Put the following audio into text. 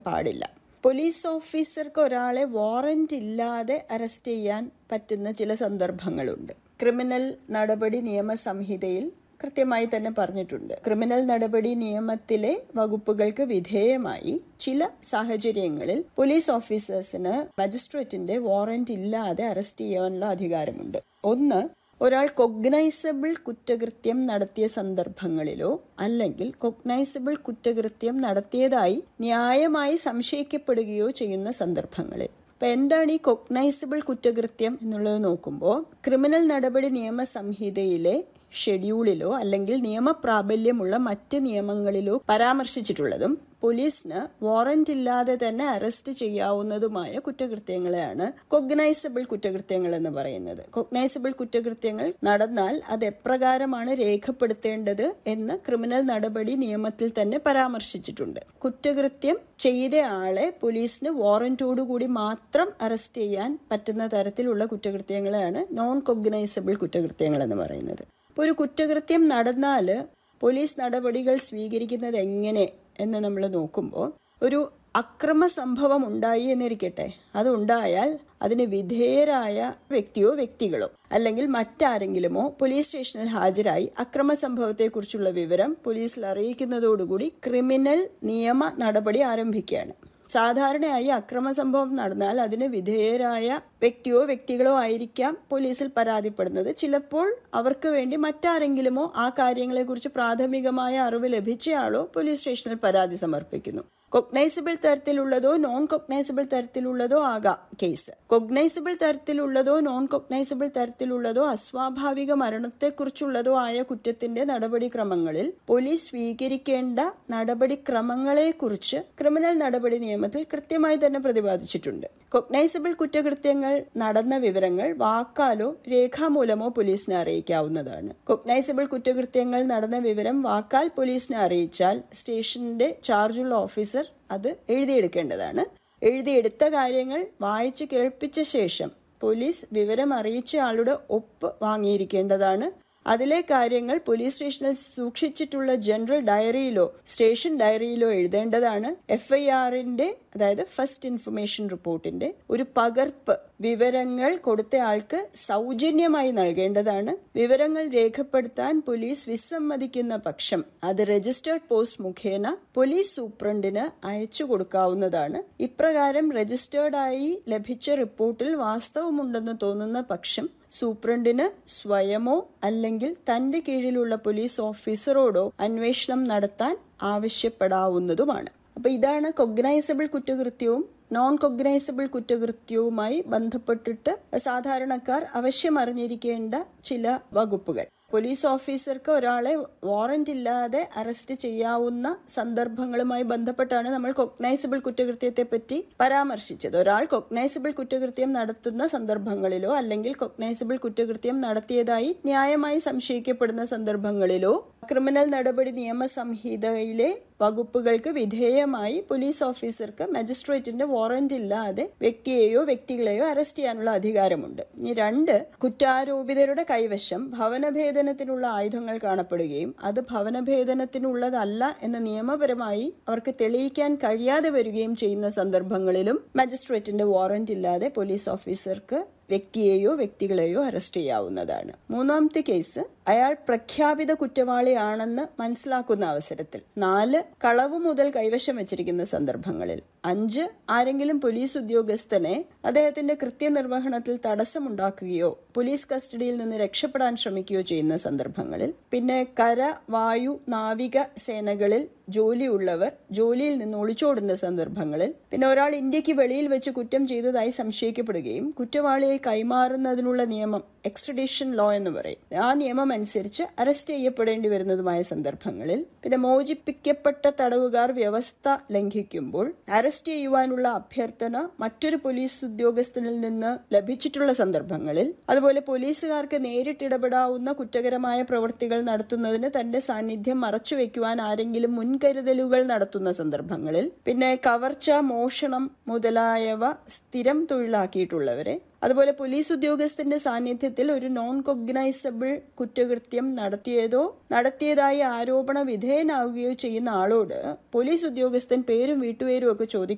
പാടില്ല പോലീസ് ഓഫീസർക്ക് ഒരാളെ വാറന്റ് ഇല്ലാതെ അറസ്റ്റ് ചെയ്യാൻ പറ്റുന്ന ചില സന്ദർഭങ്ങളുണ്ട് ക്രിമിനൽ നടപടി നിയമസംഹിതയിൽ കൃത്യമായി തന്നെ പറഞ്ഞിട്ടുണ്ട് ക്രിമിനൽ നടപടി നിയമത്തിലെ വകുപ്പുകൾക്ക് വിധേയമായി ചില സാഹചര്യങ്ങളിൽ പോലീസ് ഓഫീസേഴ്സിന് മജിസ്ട്രേറ്റിന്റെ വാറന്റ് ഇല്ലാതെ അറസ്റ്റ് ചെയ്യാനുള്ള അധികാരമുണ്ട് ഒന്ന് ഒരാൾ കൊഗ്നൈസബിൾ കുറ്റകൃത്യം നടത്തിയ സന്ദർഭങ്ങളിലോ അല്ലെങ്കിൽ കൊഗ്നൈസബിൾ കുറ്റകൃത്യം നടത്തിയതായി ന്യായമായി സംശയിക്കപ്പെടുകയോ ചെയ്യുന്ന സന്ദർഭങ്ങളിൽ അപ്പൊ എന്താണ് ഈ കൊഗ്നൈസബിൾ കുറ്റകൃത്യം എന്നുള്ളത് നോക്കുമ്പോൾ ക്രിമിനൽ നടപടി നിയമസംഹിതയിലെ ഷെഡ്യൂളിലോ അല്ലെങ്കിൽ നിയമപ്രാബല്യമുള്ള മറ്റ് നിയമങ്ങളിലോ പരാമർശിച്ചിട്ടുള്ളതും പോലീസിന് വാറന്റ് ഇല്ലാതെ തന്നെ അറസ്റ്റ് ചെയ്യാവുന്നതുമായ കുറ്റകൃത്യങ്ങളെയാണ് കൊഗ്നൈസബിൾ കുറ്റകൃത്യങ്ങൾ എന്ന് പറയുന്നത് കൊഗ്നൈസബിൾ കുറ്റകൃത്യങ്ങൾ നടന്നാൽ അത് എപ്രകാരമാണ് രേഖപ്പെടുത്തേണ്ടത് എന്ന് ക്രിമിനൽ നടപടി നിയമത്തിൽ തന്നെ പരാമർശിച്ചിട്ടുണ്ട് കുറ്റകൃത്യം ചെയ്ത ആളെ പോലീസിന് വാറന്റോടുകൂടി മാത്രം അറസ്റ്റ് ചെയ്യാൻ പറ്റുന്ന തരത്തിലുള്ള കുറ്റകൃത്യങ്ങളെയാണ് നോൺ കൊഗ്നൈസബിൾ കുറ്റകൃത്യങ്ങൾ എന്ന് പറയുന്നത് ഇപ്പോൾ ഒരു കുറ്റകൃത്യം നടന്നാൽ പോലീസ് നടപടികൾ സ്വീകരിക്കുന്നത് എങ്ങനെ എന്ന് നമ്മൾ നോക്കുമ്പോൾ ഒരു അക്രമ സംഭവം ഉണ്ടായി എന്നിരിക്കട്ടെ അത് ഉണ്ടായാൽ അതിന് വിധേയരായ വ്യക്തിയോ വ്യക്തികളോ അല്ലെങ്കിൽ മറ്റാരെങ്കിലുമോ പോലീസ് സ്റ്റേഷനിൽ ഹാജരായി അക്രമ സംഭവത്തെക്കുറിച്ചുള്ള വിവരം പോലീസിൽ അറിയിക്കുന്നതോടുകൂടി ക്രിമിനൽ നിയമ നടപടി ആരംഭിക്കുകയാണ് സാധാരണയായി അക്രമ സംഭവം നടന്നാൽ അതിന് വിധേയരായ വ്യക്തിയോ വ്യക്തികളോ ആയിരിക്കാം പോലീസിൽ പരാതിപ്പെടുന്നത് ചിലപ്പോൾ അവർക്ക് വേണ്ടി മറ്റാരെങ്കിലുമോ ആ കാര്യങ്ങളെക്കുറിച്ച് പ്രാഥമികമായ അറിവ് ലഭിച്ചയാളോ പോലീസ് സ്റ്റേഷനിൽ പരാതി സമർപ്പിക്കുന്നു കൊഗ്നൈസബിൾ തരത്തിലുള്ളതോ നോൺ കൊഗ്നൈസബിൾ തരത്തിലുള്ളതോ ആകാം കേസ് കൊഗ്നൈസബിൾ തരത്തിലുള്ളതോ നോൺ കൊഗ്നൈസബിൾ തരത്തിലുള്ളതോ അസ്വാഭാവിക മരണത്തെക്കുറിച്ചുള്ളതോ ആയ കുറ്റത്തിന്റെ നടപടിക്രമങ്ങളിൽ പോലീസ് സ്വീകരിക്കേണ്ട നടപടിക്രമങ്ങളെക്കുറിച്ച് ക്രിമിനൽ നടപടി നിയമത്തിൽ കൃത്യമായി തന്നെ പ്രതിപാദിച്ചിട്ടുണ്ട് കൊഗ്നൈസബിൾ കുറ്റകൃത്യങ്ങൾ നടന്ന വിവരങ്ങൾ വാക്കാലോ രേഖാമൂലമോ പോലീസിനെ അറിയിക്കാവുന്നതാണ് കൊഗ്നൈസബിൾ കുറ്റകൃത്യങ്ങൾ നടന്ന വിവരം വാക്കാൽ പോലീസിനെ അറിയിച്ചാൽ സ്റ്റേഷന്റെ ചാർജുള്ള ഓഫീസർ അത് എഴുതിയെടുക്കേണ്ടതാണ് എഴുതിയെടുത്ത കാര്യങ്ങൾ വായിച്ചു കേൾപ്പിച്ച ശേഷം പോലീസ് വിവരം അറിയിച്ച ആളുടെ ഒപ്പ് വാങ്ങിയിരിക്കേണ്ടതാണ് അതിലെ കാര്യങ്ങൾ പോലീസ് സ്റ്റേഷനിൽ സൂക്ഷിച്ചിട്ടുള്ള ജനറൽ ഡയറിയിലോ സ്റ്റേഷൻ ഡയറിയിലോ എഴുതേണ്ടതാണ് എഫ് ഐ ആറിന്റെ അതായത് ഫസ്റ്റ് ഇൻഫർമേഷൻ റിപ്പോർട്ടിന്റെ ഒരു പകർപ്പ് വിവരങ്ങൾ കൊടുത്ത ആൾക്ക് സൗജന്യമായി നൽകേണ്ടതാണ് വിവരങ്ങൾ രേഖപ്പെടുത്താൻ പോലീസ് വിസമ്മതിക്കുന്ന പക്ഷം അത് രജിസ്റ്റേർഡ് പോസ്റ്റ് മുഖേന പോലീസ് സൂപ്രണ്ടിന് അയച്ചു കൊടുക്കാവുന്നതാണ് ഇപ്രകാരം രജിസ്റ്റേർഡായി ലഭിച്ച റിപ്പോർട്ടിൽ വാസ്തവമുണ്ടെന്ന് തോന്നുന്ന പക്ഷം സൂപ്രണ്ടിന് സ്വയമോ അല്ലെങ്കിൽ തന്റെ കീഴിലുള്ള പോലീസ് ഓഫീസറോടോ അന്വേഷണം നടത്താൻ ആവശ്യപ്പെടാവുന്നതുമാണ് അപ്പൊ ഇതാണ് കൊഗ്നൈസബിൾ കുറ്റകൃത്യവും നോൺ കൊഗ്നൈസബിൾ കുറ്റകൃത്യവുമായി ബന്ധപ്പെട്ടിട്ട് സാധാരണക്കാർ അവശ്യം അറിഞ്ഞിരിക്കേണ്ട ചില വകുപ്പുകൾ പോലീസ് ഓഫീസർക്ക് ഒരാളെ വാറന്റ് ഇല്ലാതെ അറസ്റ്റ് ചെയ്യാവുന്ന സന്ദർഭങ്ങളുമായി ബന്ധപ്പെട്ടാണ് നമ്മൾ കൊഗ്നൈസബിൾ കുറ്റകൃത്യത്തെ പറ്റി പരാമർശിച്ചത് ഒരാൾ കൊഗ്നൈസബിൾ കുറ്റകൃത്യം നടത്തുന്ന സന്ദർഭങ്ങളിലോ അല്ലെങ്കിൽ കൊഗ്നൈസബിൾ കുറ്റകൃത്യം നടത്തിയതായി ന്യായമായി സംശയിക്കപ്പെടുന്ന സന്ദർഭങ്ങളിലോ ക്രിമിനൽ നടപടി നിയമസംഹിതയിലെ വകുപ്പുകൾക്ക് വിധേയമായി പോലീസ് ഓഫീസർക്ക് മജിസ്ട്രേറ്റിന്റെ വാറന്റ് ഇല്ലാതെ വ്യക്തിയെയോ വ്യക്തികളെയോ അറസ്റ്റ് ചെയ്യാനുള്ള അധികാരമുണ്ട് ഇനി രണ്ട് കുറ്റാരോപിതരുടെ കൈവശം ഭവനഭേദനത്തിനുള്ള ആയുധങ്ങൾ കാണപ്പെടുകയും അത് ഭവനഭേദനത്തിനുള്ളതല്ല എന്ന് നിയമപരമായി അവർക്ക് തെളിയിക്കാൻ കഴിയാതെ വരികയും ചെയ്യുന്ന സന്ദർഭങ്ങളിലും മജിസ്ട്രേറ്റിന്റെ വാറന്റ് ഇല്ലാതെ പോലീസ് ഓഫീസർക്ക് വ്യക്തിയെയോ വ്യക്തികളെയോ അറസ്റ്റ് ചെയ്യാവുന്നതാണ് മൂന്നാമത്തെ കേസ് അയാൾ പ്രഖ്യാപിത കുറ്റവാളിയാണെന്ന് മനസ്സിലാക്കുന്ന അവസരത്തിൽ നാല് കളവ് മുതൽ കൈവശം വെച്ചിരിക്കുന്ന സന്ദർഭങ്ങളിൽ അഞ്ച് ആരെങ്കിലും പോലീസ് ഉദ്യോഗസ്ഥനെ അദ്ദേഹത്തിന്റെ കൃത്യനിർവഹണത്തിൽ തടസ്സമുണ്ടാക്കുകയോ പോലീസ് കസ്റ്റഡിയിൽ നിന്ന് രക്ഷപ്പെടാൻ ശ്രമിക്കുകയോ ചെയ്യുന്ന സന്ദർഭങ്ങളിൽ പിന്നെ കര വായു നാവിക സേനകളിൽ ജോലിയുള്ളവർ ജോലിയിൽ നിന്ന് ഒളിച്ചോടുന്ന സന്ദർഭങ്ങളിൽ പിന്നെ ഒരാൾ ഇന്ത്യക്ക് വെളിയിൽ വെച്ച് കുറ്റം ചെയ്തതായി സംശയിക്കപ്പെടുകയും കുറ്റവാളിയെ കൈമാറുന്നതിനുള്ള നിയമം എക്സ്ട്രഡിഷൻ ലോ എന്ന് പറയും ആ നിയമം അനുസരിച്ച് അറസ്റ്റ് ചെയ്യപ്പെടേണ്ടി വരുന്നതുമായ സന്ദർഭങ്ങളിൽ പിന്നെ മോചിപ്പിക്കപ്പെട്ട തടവുകാർ വ്യവസ്ഥ ലംഘിക്കുമ്പോൾ അറസ്റ്റ് ചെയ്യുവാനുള്ള അഭ്യർത്ഥന മറ്റൊരു പോലീസ് ഉദ്യോഗസ്ഥനിൽ നിന്ന് ലഭിച്ചിട്ടുള്ള സന്ദർഭങ്ങളിൽ അതുപോലെ പോലീസുകാർക്ക് നേരിട്ടിടപെടാവുന്ന കുറ്റകരമായ പ്രവൃത്തികൾ നടത്തുന്നതിന് തന്റെ സാന്നിധ്യം മറച്ചുവെക്കുവാൻ ആരെങ്കിലും മുൻകരുതലുകൾ നടത്തുന്ന സന്ദർഭങ്ങളിൽ പിന്നെ കവർച്ച മോഷണം മുതലായവ സ്ഥിരം തൊഴിലാക്കിയിട്ടുള്ളവരെ അതുപോലെ പോലീസ് ഉദ്യോഗസ്ഥന്റെ സാന്നിധ്യത്തിൽ ഒരു നോൺ കൊഗ്നൈസബിൾ കുറ്റകൃത്യം നടത്തിയതോ നടത്തിയതായി ആരോപണ വിധേയനാവുകയോ ചെയ്യുന്ന ആളോട് പോലീസ് ഉദ്യോഗസ്ഥൻ പേരും വീട്ടുപേരും ഒക്കെ ചോദിക്കും